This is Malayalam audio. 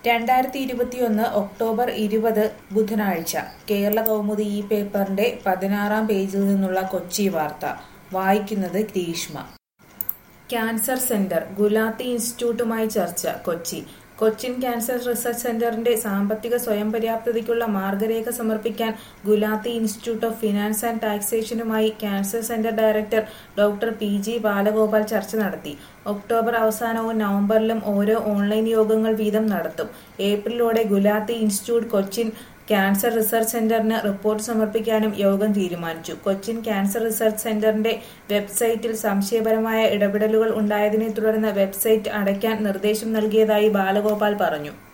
രണ്ടായിരത്തി ഇരുപത്തിയൊന്ന് ഒക്ടോബർ ഇരുപത് ബുധനാഴ്ച കേരള കൗമുദി ഈ പേപ്പറിന്റെ പതിനാറാം പേജിൽ നിന്നുള്ള കൊച്ചി വാർത്ത വായിക്കുന്നത് ഗ്രീഷ്മ ക്യാൻസർ സെന്റർ ഗുലാത്തി ഇൻസ്റ്റിറ്റ്യൂട്ടുമായി ചർച്ച കൊച്ചി കൊച്ചിൻ ക്യാൻസർ റിസർച്ച് സെന്ററിന്റെ സാമ്പത്തിക സ്വയം പര്യാപ്തതയ്ക്കുള്ള മാർഗരേഖ സമർപ്പിക്കാൻ Gulati institute of finance and ടാക്സേഷനുമായി cancer centre director doctor P G Balagopal ചർച്ച നടത്തി ഒക്ടോബർ അവസാനവും നവംബറിലും ഓരോ ഓൺലൈൻ യോഗങ്ങൾ വീതം നടത്തും ഏപ്രിലോടെ Gulati institute Cochin cancer research സെന്ററിന് റിപ്പോർട്ട് സമർപ്പിക്കാനും യോഗം തീരുമാനിച്ചു കൊച്ചിൻ ക്യാൻസർ റിസർച്ച് സെന്ററിന്റെ വെബ്സൈറ്റിൽ സംശയപരമായ ഇടപെടലുകൾ ഉണ്ടായതിനെ തുടർന്ന് വെബ്സൈറ്റ് അടയ്ക്കാൻ നിർദ്ദേശം നൽകിയതായി ബാലഗോപാൽ പറഞ്ഞു